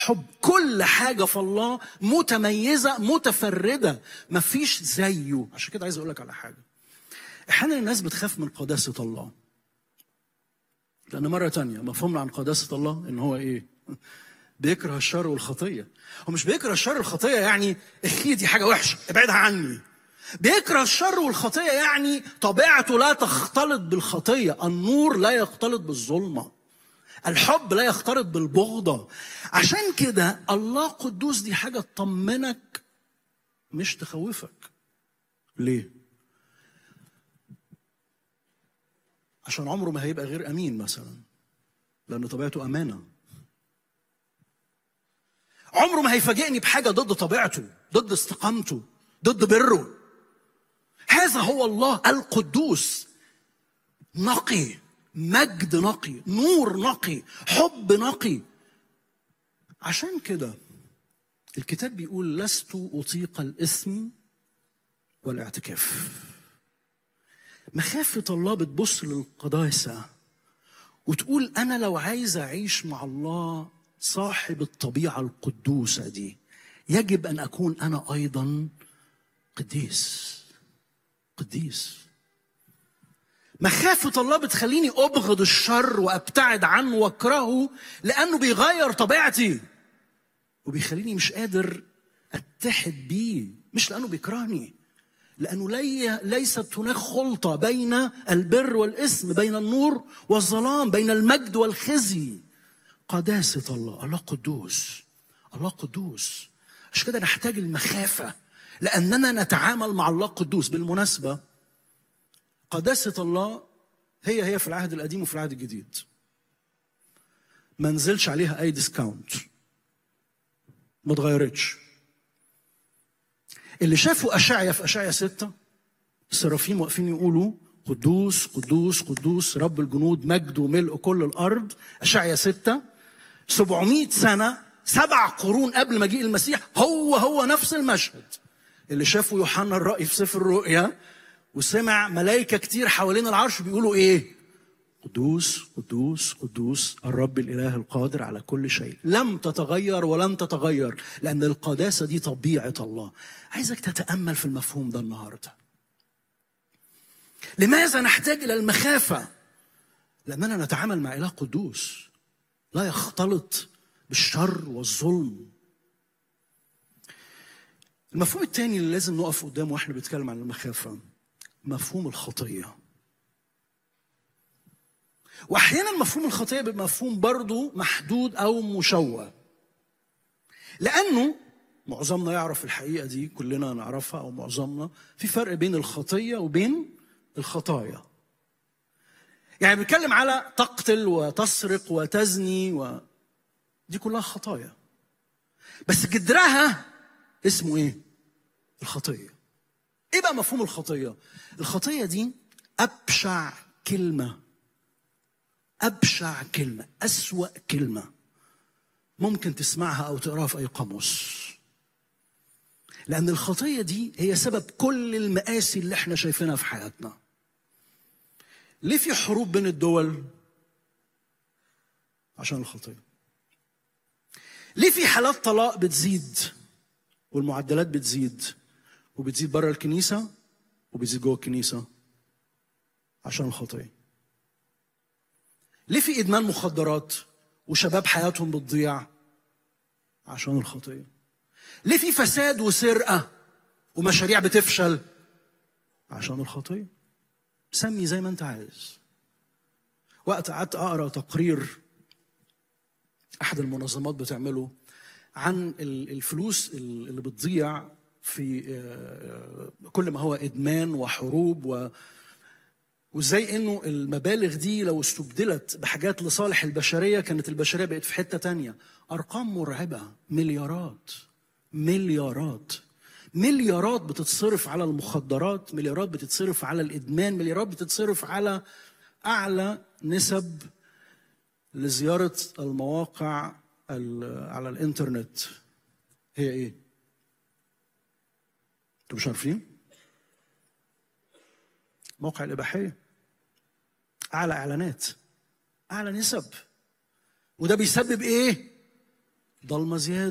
حب كل حاجة في الله متميزة متفردة مفيش زيه عشان كده عايز أقول لك على حاجة أحيانا الناس بتخاف من قداسة الله لأن مرة تانية مفهومنا عن قداسة الله إن هو إيه؟ بيكره الشر والخطية هو مش بيكره الشر والخطية يعني اخي دي حاجة وحشة ابعدها عني بيكره الشر والخطية يعني طبيعته لا تختلط بالخطية النور لا يختلط بالظلمة الحب لا يختلط بالبغضة عشان كده الله قدوس دي حاجة تطمنك مش تخوفك ليه؟ عشان عمره ما هيبقى غير أمين مثلا لأن طبيعته أمانة عمره ما هيفاجئني بحاجة ضد طبيعته ضد استقامته ضد بره هذا هو الله القدوس نقي مجد نقي نور نقي حب نقي عشان كده الكتاب بيقول لست أطيق الإثم والاعتكاف مخافة الله بتبص للقداسة وتقول أنا لو عايز أعيش مع الله صاحب الطبيعة القدوسة دي يجب أن أكون أنا أيضا قديس قديس مخافة الله بتخليني أبغض الشر وأبتعد عنه وأكرهه لأنه بيغير طبيعتي وبيخليني مش قادر أتحد بيه مش لأنه بيكرهني لأنه لي ليست هناك خلطة بين البر والإثم بين النور والظلام بين المجد والخزي قداسة الله الله قدوس الله قدوس عشان كده نحتاج المخافة لأننا نتعامل مع الله قدوس بالمناسبة قداسة الله هي هي في العهد القديم وفي العهد الجديد ما نزلش عليها أي ديسكاونت ما اتغيرتش اللي شافوا أشعيا في أشعيا ستة السرافيم واقفين يقولوا قدوس قدوس قدوس رب الجنود مجد وملء كل الأرض أشعيا ستة 700 سنة سبع قرون قبل مجيء المسيح هو هو نفس المشهد اللي شافوا يوحنا الرأي في سفر الرؤيا وسمع ملائكة كتير حوالين العرش بيقولوا ايه قدوس قدوس قدوس الرب الإله القادر على كل شيء لم تتغير ولن تتغير لأن القداسة دي طبيعة الله عايزك تتأمل في المفهوم ده النهاردة لماذا نحتاج إلى المخافة لأننا نتعامل مع إله قدوس لا يختلط بالشر والظلم المفهوم الثاني اللي لازم نقف قدامه واحنا بنتكلم عن المخافه مفهوم الخطيه واحيانا مفهوم الخطيه بيبقى مفهوم برضه محدود او مشوه لانه معظمنا يعرف الحقيقه دي كلنا نعرفها او معظمنا في فرق بين الخطيه وبين الخطايا يعني بنتكلم على تقتل وتسرق وتزني و... دي كلها خطايا بس جدرها اسمه ايه الخطيه ايه بقى مفهوم الخطيه الخطيه دي ابشع كلمه ابشع كلمه اسوا كلمه ممكن تسمعها او تقراها في اي قاموس لان الخطيه دي هي سبب كل المآسي اللي احنا شايفينها في حياتنا ليه في حروب بين الدول عشان الخطيه ليه في حالات طلاق بتزيد والمعدلات بتزيد وبتزيد بره الكنيسه وبتزيد جوه الكنيسه عشان الخطيه ليه في ادمان مخدرات وشباب حياتهم بتضيع عشان الخطيه ليه في فساد وسرقه ومشاريع بتفشل عشان الخطيه سمي زي ما انت عايز وقت قعدت اقرا تقرير احد المنظمات بتعمله عن الفلوس اللي بتضيع في كل ما هو ادمان وحروب و وازاي انه المبالغ دي لو استبدلت بحاجات لصالح البشريه كانت البشريه بقت في حته تانية ارقام مرعبه مليارات مليارات مليارات بتتصرف على المخدرات مليارات بتتصرف على الادمان مليارات بتتصرف على اعلى نسب لزياره المواقع على الانترنت هي ايه انتوا مش عارفين موقع الاباحيه اعلى اعلانات اعلى نسب وده بيسبب ايه ضلمة زيادة